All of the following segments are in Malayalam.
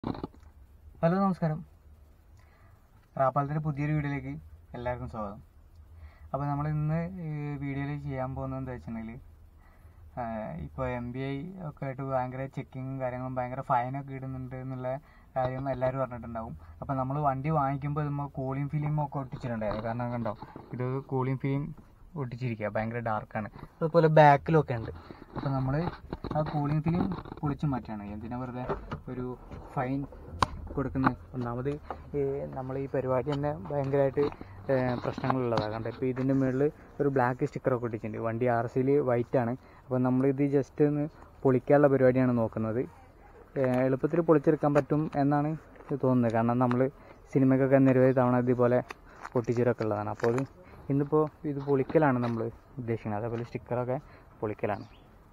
ഹലോ നമസ്കാരം റാപ്പാലത്തിൻ്റെ പുതിയൊരു വീഡിയോയിലേക്ക് എല്ലാവർക്കും സ്വാഗതം അപ്പോൾ നമ്മൾ ഇന്ന് വീഡിയോയിൽ ചെയ്യാൻ പോകുന്നത് എന്താ വെച്ചിട്ടുണ്ടെങ്കിൽ ഇപ്പോൾ എം ബി ഐ ഒക്കെ ആയിട്ട് ഭയങ്കര ചെക്കിങ്ങും കാര്യങ്ങളും ഭയങ്കര ഫൈനൊക്കെ ഇടുന്നുണ്ട് എന്നുള്ള കാര്യം എല്ലാവരും പറഞ്ഞിട്ടുണ്ടാവും അപ്പോൾ നമ്മൾ വണ്ടി വാങ്ങിക്കുമ്പോൾ നമ്മൾ കൂളിംഗ് ഫിലിം ഒക്കെ ഒട്ടിച്ചിട്ടുണ്ടായിരുന്നു കാരണം കണ്ടോ ഇത് കൂളിംഗ് ഫിലിം ഒട്ടിച്ചിരിക്കുക ഭയങ്കര ഡാർക്കാണ് അതുപോലെ ബാക്കിലൊക്കെ ഉണ്ട് അപ്പോൾ നമ്മൾ ആ കൂളിംഗ് ഫിലിം പൊളിച്ചു മാറ്റുകയാണ് എന്തിനാ വെറുതെ ഒരു ഫൈൻ കൊടുക്കുന്നത് ഒന്നാമത് നമ്മൾ ഈ പരിപാടി തന്നെ ഭയങ്കരമായിട്ട് പ്രശ്നങ്ങളുള്ളതാണ് കണ്ടോ ഇപ്പോൾ ഇതിൻ്റെ മുകളിൽ ഒരു ബ്ലാക്ക് സ്റ്റിക്കറൊക്കെ ഒട്ടിച്ചിട്ടുണ്ട് വണ്ടി ആർ സിയിൽ വൈറ്റ് ആണ് അപ്പോൾ നമ്മളിത് ജസ്റ്റ് ഒന്ന് പൊളിക്കാനുള്ള പരിപാടിയാണ് നോക്കുന്നത് ഏഹ് എളുപ്പത്തിൽ പൊളിച്ചെടുക്കാൻ പറ്റും എന്നാണ് തോന്നുന്നത് കാരണം നമ്മൾ സിനിമയ്ക്കൊക്കെ നിരവധി തവണ ഇതുപോലെ പൊട്ടിച്ചിട്ടൊക്കെ ഉള്ളതാണ് അപ്പോൾ ഇത് ഇന്നിപ്പോൾ ഇത് പൊളിക്കലാണ് നമ്മൾ ഉദ്ദേശിക്കുന്നത് അതേപോലെ സ്റ്റിക്കറൊക്കെ പൊളിക്കലാണ്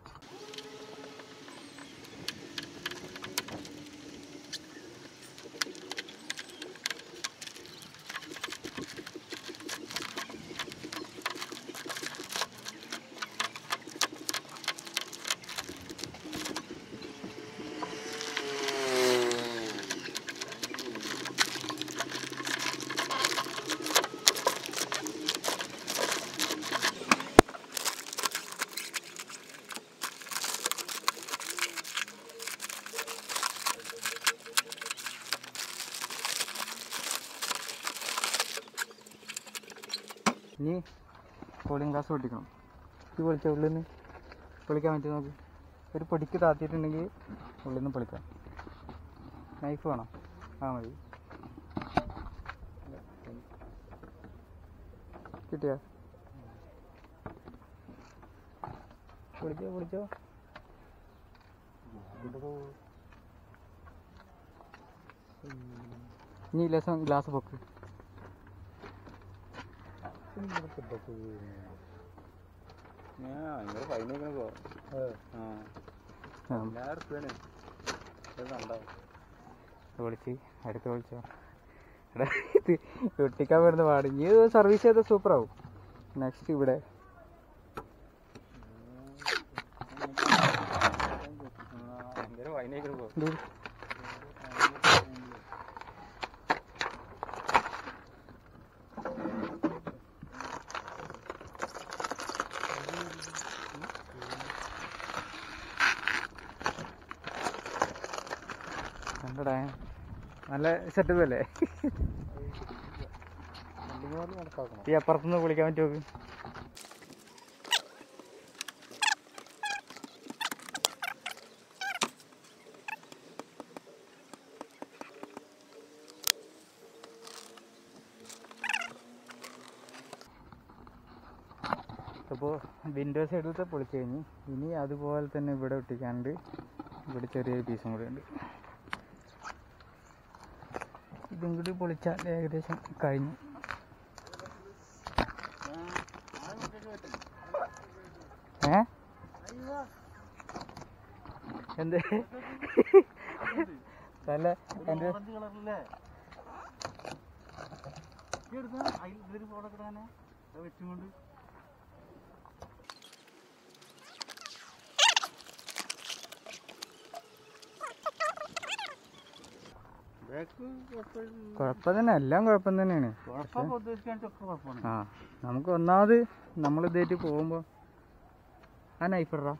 ഇനി കൂളിംഗ് ഗ്ലാസ് പൊട്ടിക്കണം ഇത് പൊളിച്ച ഉള്ളിൽ നിന്ന് പൊളിക്കാൻ പറ്റും നോക്ക് ഒരു പൊടിക്ക് താത്തിയിട്ടുണ്ടെങ്കിൽ ഉള്ളിൽ നിന്ന് പൊളിക്കാം നൈഫ് വേണം ആ മതി കിട്ടിയ പൊളിച്ചോ പൊളിച്ചോ ഇനി ലേശം ഗ്ലാസ് പൊക്ക് വിളിച്ച് അടുത്ത് വിളിച്ചോ എടാ ഇത് ഒട്ടിക്കാൻ വരുന്ന പാട് ഇനി ഇത് സർവീസ് ചെയ്താൽ സൂപ്പർ ആവും നെക്സ്റ്റ് ഇവിടെ ഇത് കണ്ടടാ നല്ല സെറ്റപ്പ് അല്ലേ ഈ അപ്പുറത്തുനിന്ന് വിളിക്കാൻ പറ്റുമോ അപ്പോൾ വിൻഡോ സൈഡിലത്തെ പൊളിച്ച് കഴിഞ്ഞ് ഇനി അതുപോലെ തന്നെ ഇവിടെ ഒട്ടിക്കാണ്ട് ഇവിടെ ചെറിയ പീസും കൂടി ഉണ്ട് ഇതും കൂടി പൊളിച്ചാൽ ഏകദേശം കഴിഞ്ഞു ഏ എന്ത് നല്ല എൻ്റെ കുഴപ്പം തന്നെ എല്ലാം കുഴപ്പം തന്നെയാണ് ആ നമുക്ക് ഒന്നാമത് നമ്മൾ ഇതായിട്ട് പോകുമ്പോൾ ആ നൈഫ് ഇടറാ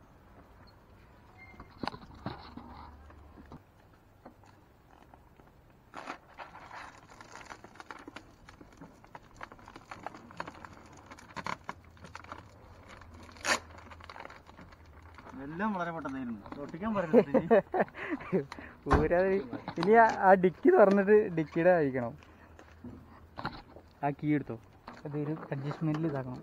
എല്ലാം വളരെ പെട്ടെന്നായിരുന്നു ഒട്ടിക്കാൻ പറയുന്നത് ഊരാതെ ഇനി ആ- ആ ഡിക്കി തുറന്നിട്ട് ഡിക്കിയുടെ അയക്കണം ആ കീ എടുത്തോ അതൊരു അഡ്ജസ്റ്റ്മെന്റിൽ ഇതാക്കണം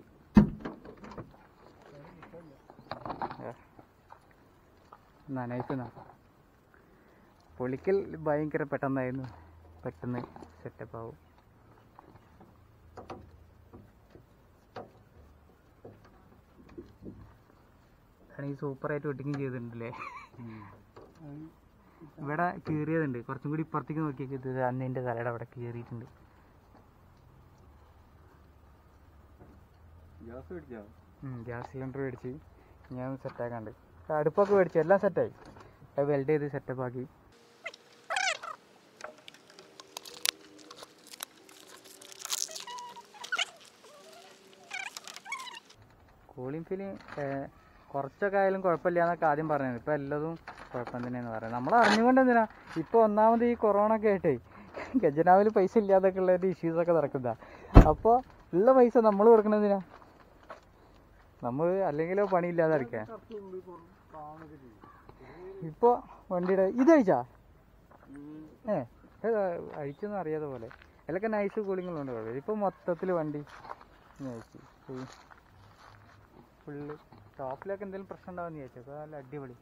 എന്നാ നൈഫ് എന്നാ പൊളിക്കൽ ഭയങ്കര പെട്ടെന്നായിരുന്നു പെട്ടെന്ന് സെറ്റപ്പ് ആവും ആണെങ്കിൽ സൂപ്പറായിട്ട് വെട്ടിങ് ചെയ്തിട്ടുണ്ടല്ലേ ഇവിടെ കീറിയതുണ്ട് കുറച്ചും കൂടി ഇപ്പുറത്തേക്ക് നോക്കിയൊക്കെ ഇത് അന്നിൻ്റെ തലയുടെ അവിടെ കീറിയിട്ടുണ്ട് ഗ്യാസ് പിടിച്ചോ ഗ്യാസ് സിലിണ്ടർ മേടിച്ച് ഞാൻ സെറ്റാക്കാണ്ട് അടുപ്പൊക്കെ മേടിച്ചു എല്ലാം സെറ്റായി അത് വെൽഡ് ചെയ്ത് സെറ്റപ്പ് ആക്കി കൂളിംഗ് ഫീല് കുറച്ചൊക്കെ ആയാലും കുഴപ്പമില്ല എന്നൊക്കെ ആദ്യം പറഞ്ഞത് ഇപ്പം എല്ലാതും കുഴപ്പം തന്നെയെന്ന് പറയാം നമ്മൾ അറിഞ്ഞുകൊണ്ട് എന്തിനാ ഇപ്പോൾ ഒന്നാമത് ഈ കൊറോണ ഒക്കെ ആയിട്ടേ ഖജനാവിൽ പൈസ ഇല്ലാതൊക്കെ ഉള്ള ഇഷ്യൂസ് ഒക്കെ നടക്കുന്നതാ അപ്പോൾ ഉള്ള പൈസ നമ്മൾ കൊടുക്കണതിനാ നമ്മൾ അല്ലെങ്കിലോ പണിയില്ലാതെ ഇരിക്കാൻ ഇപ്പോൾ വണ്ടിയുടെ ഇത് കഴിച്ചാ ഏ ഇത് അഴിച്ചൊന്നും അറിയാതെ പോലെ അതിലൊക്കെ നൈസ് കൂളിങ്ങുകളുണ്ട് കുഴപ്പമില്ല ഇപ്പം മൊത്തത്തിൽ വണ്ടി അഴിച്ചു ഫുള്ള് ടോപ്പിലൊക്കെ എന്തെങ്കിലും പ്രശ്നം ഉണ്ടാവുമെന്ന് വിചാരിച്ചു അപ്പോൾ നല്ല അടിപൊളി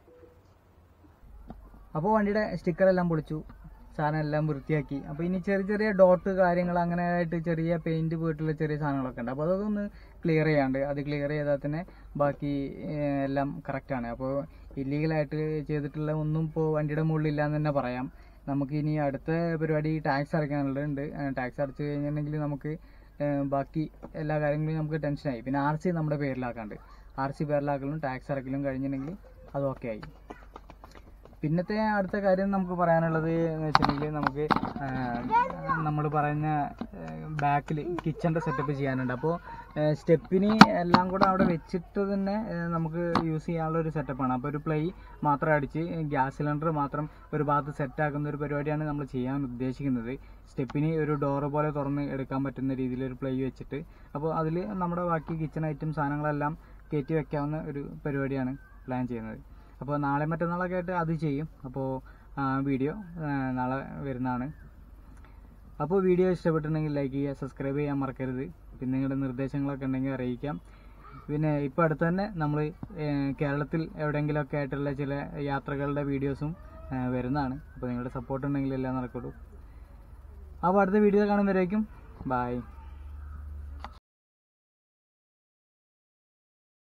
അപ്പോൾ വണ്ടിയുടെ സ്റ്റിക്കർ എല്ലാം പൊളിച്ചു സാധനം എല്ലാം വൃത്തിയാക്കി അപ്പോൾ ഇനി ചെറിയ ചെറിയ ഡോട്ട് കാര്യങ്ങൾ അങ്ങനെ ആയിട്ട് ചെറിയ പെയിന്റ് പോയിട്ടുള്ള ചെറിയ സാധനങ്ങളൊക്കെ ഉണ്ട് അപ്പോൾ അതൊക്കെ ഒന്ന് ക്ലിയർ ചെയ്യാണ്ട് അത് ക്ലിയർ ചെയ്താൽ തന്നെ ബാക്കി ഏഹ്, എല്ലാം കറക്റ്റാണ് അപ്പോൾ ഇല്ലീഗലായിട്ട് ചെയ്തിട്ടുള്ള ഒന്നും ഇപ്പോൾ വണ്ടിയുടെ മുകളിൽ ഇല്ലാന്ന് തന്നെ പറയാം നമുക്ക് ഇനി അടുത്ത പരിപാടി ടാക്സ് അടയ്ക്കാനുള്ളതുണ്ട് ടാക്സ് അടച്ചു കഴിഞ്ഞിട്ടുണ്ടെങ്കിൽ നമുക്ക് ഏഹ്, ബാക്കി എല്ലാ കാര്യങ്ങളും നമുക്ക് ടെൻഷനായി പിന്നെ ആർ സി നമ്മുടെ പേരിലാക്കാണ്ട് ആർ സി പേരിലാക്കലും ടാക്സ് അടക്കലും കഴിഞ്ഞിട്ടുണ്ടെങ്കിൽ അത് ഓക്കെ ആയി പിന്നത്തെ അടുത്ത കാര്യം നമുക്ക് പറയാനുള്ളത് എന്ന് വെച്ചിട്ടുണ്ടെങ്കിൽ നമുക്ക് നമ്മൾ പറയുന്ന ബാക്കിൽ കിച്ചൻ്റെ സെറ്റപ്പ് ചെയ്യാനുണ്ട് അപ്പോൾ സ്റ്റെപ്പിന് എല്ലാം കൂടെ അവിടെ വെച്ചിട്ട് തന്നെ ഏഹ്, നമുക്ക് യൂസ് ചെയ്യാനുള്ള ഒരു സെറ്റപ്പാണ് അപ്പോൾ ഒരു പ്ലൈ മാത്രം അടിച്ച് ഗ്യാസ് സിലിണ്ടർ മാത്രം ഒരു ഭാഗത്ത് സെറ്റ് ആക്കുന്ന ഒരു പരിപാടിയാണ് നമ്മൾ ചെയ്യാൻ ഉദ്ദേശിക്കുന്നത് സ്റ്റെപ്പിന് ഒരു ഡോറ് പോലെ തുറന്ന് എടുക്കാൻ പറ്റുന്ന രീതിയിൽ ഒരു പ്ലൈ വെച്ചിട്ട് അപ്പോൾ അതിൽ നമ്മുടെ ബാക്കി കിച്ചൺ ഐറ്റം സാധനങ്ങളെല്ലാം കയറ്റി വെക്കാവുന്ന ഒരു പരിപാടിയാണ് പ്ലാൻ ചെയ്യുന്നത് അപ്പോൾ നാളെ മറ്റന്നാളൊക്കെ ആയിട്ട് അത് ചെയ്യും അപ്പോൾ വീഡിയോ നാളെ വരുന്നതാണ് അപ്പോൾ വീഡിയോ ഇഷ്ടപ്പെട്ടിട്ടുണ്ടെങ്കിൽ ലൈക്ക് ചെയ്യുക സബ്സ്ക്രൈബ് ചെയ്യാൻ മറക്കരുത് പിന്നെ നിങ്ങളുടെ നിർദ്ദേശങ്ങളൊക്കെ ഉണ്ടെങ്കിൽ അറിയിക്കാം പിന്നെ ഇപ്പോൾ അടുത്ത് തന്നെ നമ്മൾ കേരളത്തിൽ എവിടെയെങ്കിലുമൊക്കെ ആയിട്ടുള്ള ചില യാത്രകളുടെ വീഡിയോസും വരുന്നതാണ് അപ്പോൾ നിങ്ങളുടെ സപ്പോർട്ട് ഉണ്ടെങ്കിൽ എല്ലാം നടക്കുള്ളൂ അപ്പോൾ അടുത്ത വീഡിയോ കാണുന്നവരേക്കും ബായ്